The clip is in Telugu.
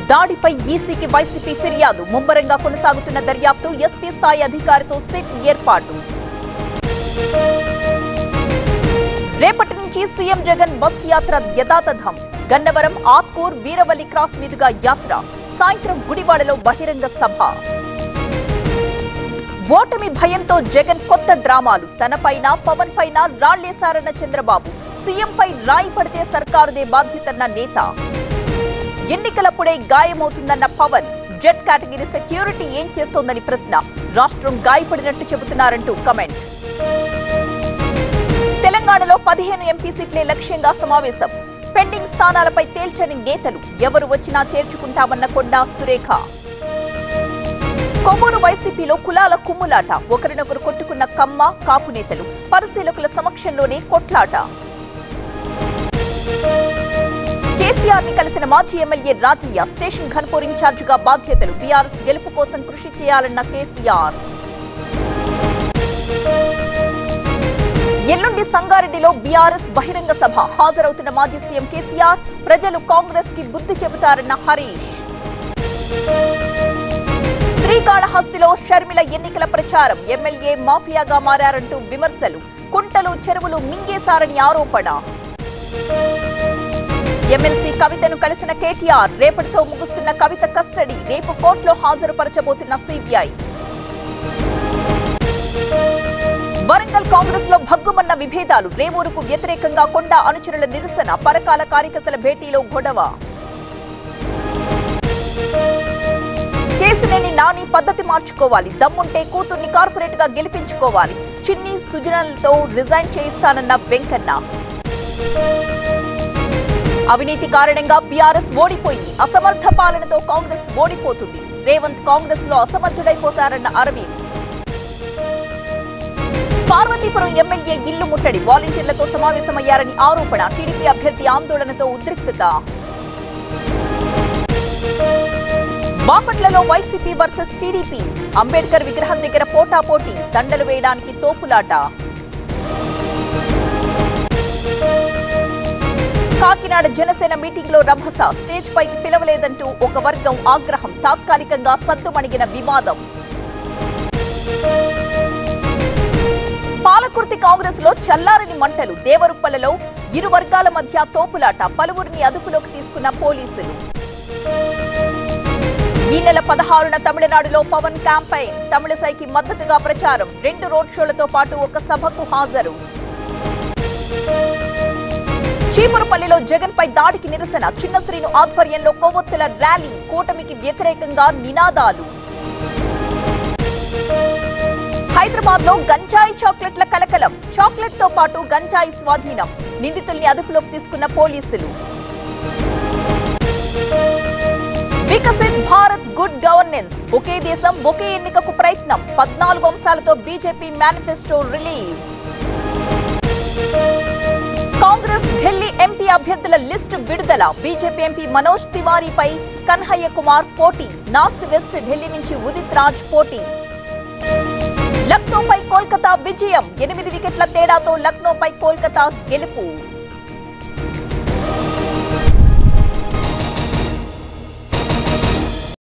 దాడిపై ఈసీకి వైసీపీ ఫిర్యాదు ముమ్మరంగా కొనసాగుతున్న దర్యాప్తు ఎస్పీ స్థాయి అధికారితో సిట్ ఏర్పాటు రేపటి నుంచి సీఎం జగన్ బస్ యాత్ర యథాతథం గన్నవరం ఆత్కూర్ వీరవల్లి క్రాస్ మీదుగా యాత్ర సాయంత్రం గుడివాడలో బహిరంగ సభ ఓటమి భయంతో జగన్ కొత్త డ్రామాలు తనపైన పవన్ పైన రాళ్లేశారన్న చంద్రబాబు సీఎంపై రాయి పడితే సర్కారుదే బాధ్యతన్న నేత ఎన్నికలప్పుడే గాయమవుతుందన్న పవన్ జెట్ కేటగిరీ సెక్యూరిటీ ఏం చేస్తోందని ప్రశ్న రాష్ట్రం గాయపడినట్టు చెబుతున్నారంటూ కమెంట్ తెలంగాణలో పదిహేను ఎంపీ సీట్లే లక్ష్యంగా సమావేశం పెండింగ్ స్థానాలపై తేల్చని నేతలు ఎవరు వచ్చినా చేర్చుకుంటామన్న కొండా సురేఖ కొవ్వూరు వైసీపీలో కులాల కుమ్ములాట ఒకరినొకరు కొట్టుకున్న కమ్మ కాపు నేతలు పరిశీలకుల సమక్షంలోనే కొట్లాట కేసీఆర్ ని కలిసిన మాజీ ఎమ్మెల్యే రాజయ్య స్టేషన్ ఘన్పూర్ ఇన్ఛార్జిగా బాధ్యతలు బీఆర్ఎస్ గెలుపు కోసం కృషి చేయాలన్న కేసీఆర్ ఎల్లుండి సంగారెడ్డిలో బీఆర్ఎస్ బహిరంగ సభ హాజరవుతున్న మాజీ సీఎం కేసీఆర్ ప్రజలు కాంగ్రెస్ కి బుద్ధి చెబుతారన్న హరీష్ శ్రీకాళహస్తిలో షర్మిల ఎన్నికల ప్రచారం ఎమ్మెల్యే మాఫియాగా మారారంటూ విమర్శలు కుంటలు చెరువులు మింగేశారని ఆరోపణ ఎమ్మెల్సీ కవితను కలిసిన కేటీఆర్ రేపటితో ముగుస్తున్న కవిత కస్టడీ రేపు కోర్టులో హాజరుపరచబోతున్న సిబిఐ వరంగల్ కాంగ్రెస్ లో భగ్గుమన్న విభేదాలు రేవూరుకు వ్యతిరేకంగా కొండా అనుచరుల నిరసన పరకాల కార్యకర్తల భేటీలో గొడవ కేసినేని నాని పద్ధతి మార్చుకోవాలి దమ్ముంటే కూతుర్ని కార్పొరేట్ గా గెలిపించుకోవాలి చిన్ని సుజనలతో రిజైన్ చేయిస్తానన్న వెంకన్న అవినీతి కారణంగా బీఆర్ఎస్ ఓడిపోయింది అసమర్థ పాలనతో కాంగ్రెస్ ఓడిపోతుంది రేవంత్ కాంగ్రెస్ లో అసమర్థుడైపోతారన్న అరవింద్ పార్వతీపురం ఎమ్మెల్యే ఇల్లు ముట్టడి వాలంటీర్లతో సమావేశమయ్యారని ఆరోపణ టీడీపీ అభ్యర్థి ఆందోళనతో ఉద్రిక్తత బాపట్లలో వైసీపీ వర్సెస్ టీడీపీ అంబేద్కర్ విగ్రహం దగ్గర పోటాపోటీ దండలు వేయడానికి తోపులాట కాకినాడ జనసేన మీటింగ్ లో రభస స్టేజ్ పైకి పిలవలేదంటూ ఒక వర్గం ఆగ్రహం తాత్కాలికంగా సద్దుమణిగిన వివాదం పాలకుర్తి కాంగ్రెస్ లో చల్లారని మంటలు దేవరుప్పలలో ఇరు వర్గాల మధ్య తోపులాట పలువురిని అదుపులోకి తీసుకున్న పోలీసులు ఈ నెల పదహారున తమిళనాడులో పవన్ క్యాంపెయిన్ తమిళసైకి మద్దతుగా ప్రచారం రెండు రోడ్ షోలతో పాటు ఒక సభకు హాజరు చీపురుపల్లిలో జగన్ పై దాడికి నిరసన చిన్నశ్రీను ఆధ్వర్యంలో కొవ్వొత్తుల ర్యాలీ కూటమికి వ్యతిరేకంగా నినాదాలు హైదరాబాద్ లో గంజాయి చాక్లెట్ల కలకలం చాక్లెట్ తో పాటు గంజాయి స్వాధీనం నిందితుల్ని అదుపులోకి తీసుకున్న పోలీసులు వికసిత్ భారత్ గుడ్ గవర్నెన్స్ ఒకే దేశం ఒకే ఎన్నికకు ప్రయత్నం పద్నాలుగు అంశాలతో BJP manifesto release Congress Delhi MP అభ్యర్థుల లిస్టు విడుదల బీజేపీ ఎంపీ మనోజ్ తివారీపై కన్హయ్య కుమార్ పోటీ నార్త్ వెస్ట్ ఢిల్లీ నుంచి ఉదిత్ రాజ్ పోటీ లక్నోపై కోల్కతా విజయం ఎనిమిది వికెట్ల తేడాతో లక్నోపై కోల్కతా గెలుపు